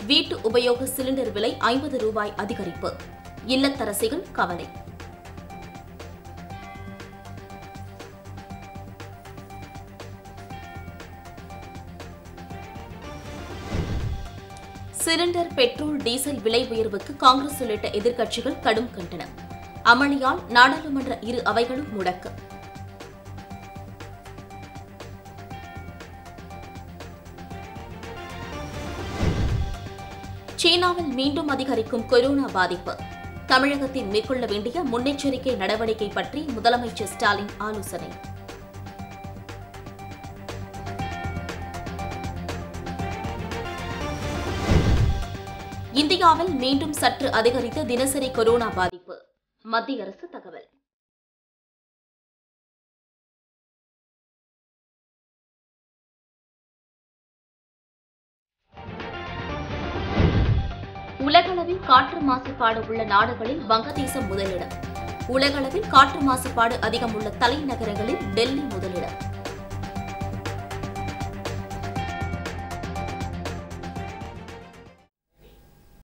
வீட்டு உபயோக சிலிண்டர் விலை ஐம்பது ரூபாய் அதிகரிப்பு இல்லத்தரசிகள் கவலை சிலிண்டர் பெட்ரோல் டீசல் விலை உயர்வுக்கு காங்கிரஸ் உள்ளிட்ட எதிர்க்கட்சிகள் கடும் கண்டனம் அமளியால் நாடாளுமன்ற இரு அவைகளும் முடக்கு சீனாவில் மீண்டும் அதிகரிக்கும் கொரோனா பாதிப்பு தமிழகத்தில் மேற்கொள்ள வேண்டிய முன்னெச்சரிக்கை நடவடிக்கை பற்றி முதலமைச்சர் ஸ்டாலின் ஆலோசனை இந்தியாவில் மீண்டும் சற்று அதிகரித்த தினசரி கொரோனா பாதிப்பு மத்திய அரசு தகவல் உலகளவில் காற்று மாசுபாடு உள்ள நாடுகளில் வங்கதேசம் முதலிடம் உலகளவில் காற்று மாசுபாடு அதிகம் உள்ள தலைநகரங்களில் டெல்லி முதலிடம்